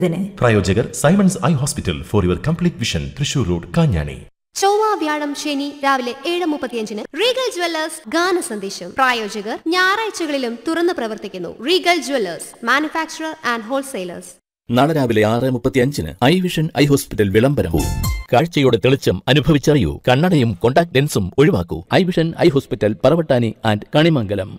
ഇതിന് പ്രായോജകർ Simons eye hospital for your complete vision Thrissur road Kanjani ചൊവ്വ വ്യാഴം ശനി രാവിലെ ഏഴ് മുപ്പത്തിയഞ്ചിന് റീഗൽ ജ്വല്ലേഴ്സ് ഗാന സന്ദേശം പ്രായോജകർ ഞായറാഴ്ചകളിലും തുറന്നു പ്രവർത്തിക്കുന്നു Regal jewellers manufacturer and wholesalers നാളെ രാവിലെ ആറ് മുപ്പത്തി അഞ്ചിന് ഐ വിഷൻ ഐ ഹോസ്പിറ്റൽ വിളംബരവും കാഴ്ചയുടെ തെളിച്ചം അനുഭവിച്ചറിയൂ കണ്ണടയും കോണ്ടാക്ട് ലെൻസും ഒഴിവാക്കൂ ഐ വിഷൻ ഐ ഹോസ്പിറ്റൽ Paravattani and Kanimangalam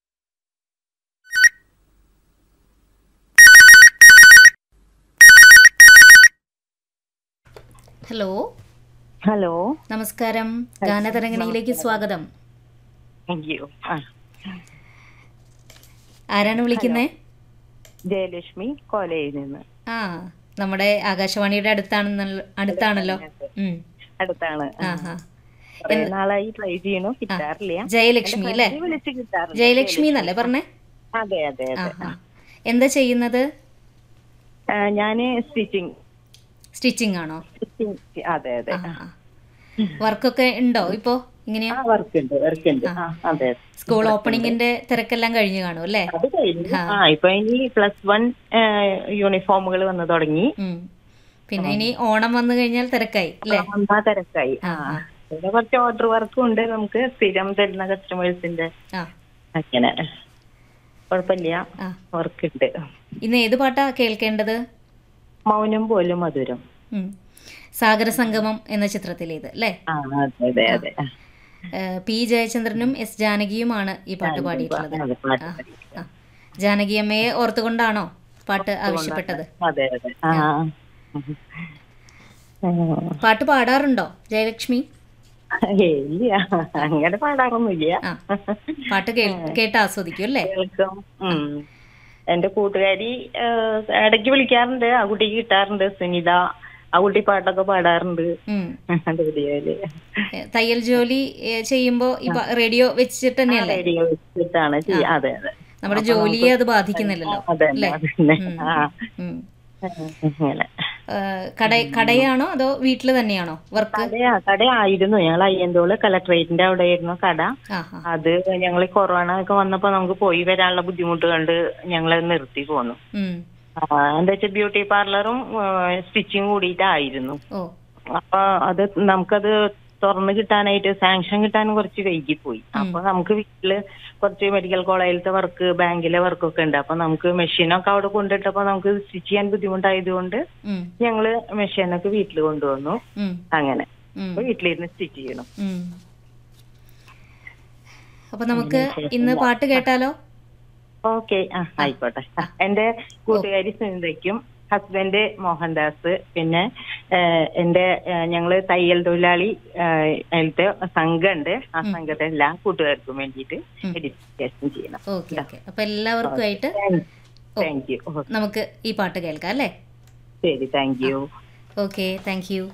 hello hello നമസ്കാരം ഗാനതരംഗണിയിലേക്ക് സ്വാഗതം താങ്ക് യു ആ ആരാണ് വിളിക്കുന്നേ ജയലക്ഷ്മി കോലയിൽ നിന്ന് ആ നമ്മുടെ ആകാശവാണിയുടെ അടുത്താണെന്നല്ലോ അടുത്താണല്ലോ ഉം. അടുത്താണ് ആ ഹാ കുറെ നാളായി ട്രൈ ചെയ്യണു കിട്ടാറില്ല ജയലക്ഷ്മി അല്ലേ എന്നെ വിളിച്ച് കിട്ടാറില്ല ജയലക്ഷ്മി എന്നല്ലേ പറഞ്ഞേ അതെ അതെ ആ അതെ ഹാ എന്താ ചെയ്യുന്നത് ആ, ഞാന് സ്റ്റിച്ചിങ് സ്റ്റിച്ചിങ് ആണോ സ്റ്റിച്ചിങ് അതെ അതെ ആ ആ. വർക്കൊക്കെ ഉണ്ടോ ഇപ്പോ ഇങ്ങനെയാ ആ വർക്ക് ഉണ്ട് വർക്ക് ഉണ്ട് ആ അതെ സ്കൂൾ ഓപ്പണിങ്ങിന്റെ തിരക്കെല്ലാം കഴിഞ്ഞു കാണും അല്ലേ അത് കഴിഞ്ഞു ആ ഇപ്പൊ ഇനി പ്ലസ് വൺ യൂണിഫോമുകൾ വന്നു തുടങ്ങി ഉം. പിന്നെ ഇനി ഓണം വന്നു കഴിഞ്ഞാൽ തിരക്കായി അല്ലേ ആ തിരക്കായി ആ ആ. പിന്നെ കുറച്ച് ഓർഡർ വർക്കും ഉണ്ട് നമുക്ക് സ്ഥിരം തരുന്ന കസ്റ്റമേഴ്സിന്റെ ആ അങ്ങനെ കുഴപ്പമില്ല ആ. വർക്ക് ഉണ്ട് ഇന്ന് ഏത് പാട്ടാ കേൾക്കേണ്ടത് മൗനം പോലും മധുരം ഉം. സാഗര സംഗമം എന്ന ചിത്രത്തിലേത് അല്ലേ ആ അതെ അതെ അതെ ആ. ഏഹ് പി ജയചന്ദ്രനും എസ് ജാനകിയുമാണ് ഈ പാട്ട് പാടിയിട്ടുള്ളത് അതെ, പാട്ട് ആ, ആ. ജാനകി അമ്മയെ ഓർത്തുകൊണ്ടാണോ പാട്ട് ആവശ്യപ്പെട്ടത് അതെ അതെ ആ പാട്ട് പാടാറുണ്ടോ ജയലക്ഷ്മി ഏയ്, ഇല്ല അങ്ങനെ പാടാറൊന്നുമില്ല ആ പാട്ട് കേൾ- കേട്ട് ആസ്വദിക്കും അല്ലേ കേൾക്കും ഉം. എന്റെ കൂട്ടുകാരി ആ, ഇടയ്ക്ക് വിളിക്കാറുണ്ട് ആ കുട്ടിക്ക് കിട്ടാറുണ്ട് സുനിത ആ കുട്ടി പാട്ടൊക്കെ പാടാറുണ്ട് ഉം. റേഡിയോയില് ഏഹ് തയ്യൽ ജോലി ഏഹ് ചെയ്യുമ്പോ ഈ പ- റേഡിയോ വെച്ചിട്ട് തന്നെയല്ലേ റേഡിയോ വെച്ചിട്ടാണ് ചെയ്യ- അതെ അതെ നമ്മുടെ ജോലിയെ അത് ബാധിക്കുന്നില്ലല്ലോ അതെ അല്ലേ അതന്നെ ഉം. ആ ഉം. അങ്ങനെ ഏഹ് കട കടയാണോ അതോ വീട്ടിൽ തന്നെയാണോ വർക്ക് കടയാ കടയായിരുന്നു ഞങ്ങൾ അയ്യന്തോള് കളക്ടറേറ്റിന്റെ അവിടെ ആയിരുന്നു കട ആ ആ അത് ഞങ്ങൾ കൊറോണ ഒക്കെ വന്നപ്പോ നമുക്ക് പോയി വരാനുള്ള ബുദ്ധിമുട്ട് കണ്ട് ഞങ്ങൾ നിർത്തി പോന്നു ഉം. ആ, എന്താ വെച്ചാൽ ബ്യൂട്ടി പാർലറും സ്റ്റിച്ചിങ് കൂടിയിട്ടായിരുന്നു ഓ അപ്പൊ അത് നമുക്കത് തുറന്നു കിട്ടാനായിട്ട് സാങ്ഷൻ കിട്ടാൻ കുറച്ച് വൈകിപ്പോയി അപ്പൊ നമുക്ക് വീട്ടില് കുറച്ച് മെഡിക്കൽ കോളേജിലത്തെ വർക്ക് ബാങ്കിലെ വർക്കൊക്കെ ഉണ്ട് അപ്പൊ നമുക്ക് മെഷീനൊക്കെ അവിടെ കൊണ്ടിട്ടപ്പോ നമുക്ക് സ്റ്റിച്ച് ചെയ്യാൻ ബുദ്ധിമുട്ടായതുകൊണ്ട് ഉം. ഞങ്ങള് മെഷീനൊക്കെ വീട്ടിൽ കൊണ്ടുവന്നു ഉം. അങ്ങനെ ഉം. അപ്പൊ വീട്ടിലിരുന്ന് സ്റ്റിച്ച് ചെയ്യണം ഉം. അപ്പൊ നമുക്ക് ഇന്ന് പാട്ട് കേട്ടാലോ ഓക്കെ ആ ആയിക്കോട്ടെ ആ, എന്റെ കൂട്ടുകാരി സുനിതയ്ക്കും ഹസ്ബൻഡ് മോഹൻദാസ് പിന്നെ ഏഹ്, എന്റെ ഏഹ്, ഞങ്ങള് തയ്യൽ തൊഴിലാളി ഏഹ്, അതിലത്തെ സംഘമുണ്ട് ആ സംഘത്തെ എല്ലാ കൂട്ടുകാർക്കും വേണ്ടിയിട്ട് എഡിറ്റേഷൻ ചെയ്യണം ഓക്കെ ഓക്കെ അപ്പൊ എല്ലാവർക്കുമായിട്ട് താങ്ക് യു നമുക്ക് ഈ പാട്ട് കേൾക്കാം അല്ലേ ശരി thank you okay thank you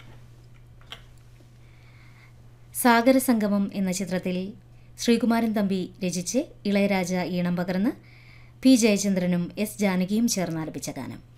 Sagara Sangamam എന്ന ചിത്രത്തിൽ ശ്രീകുമാരൻ തമ്പി രചിച്ച് ഇളയരാജ ഈണം പകർന്ന് പി ജയചന്ദ്രനും എസ് ജാനകിയും ചേർന്ന് ആലപിച്ച ഗാനം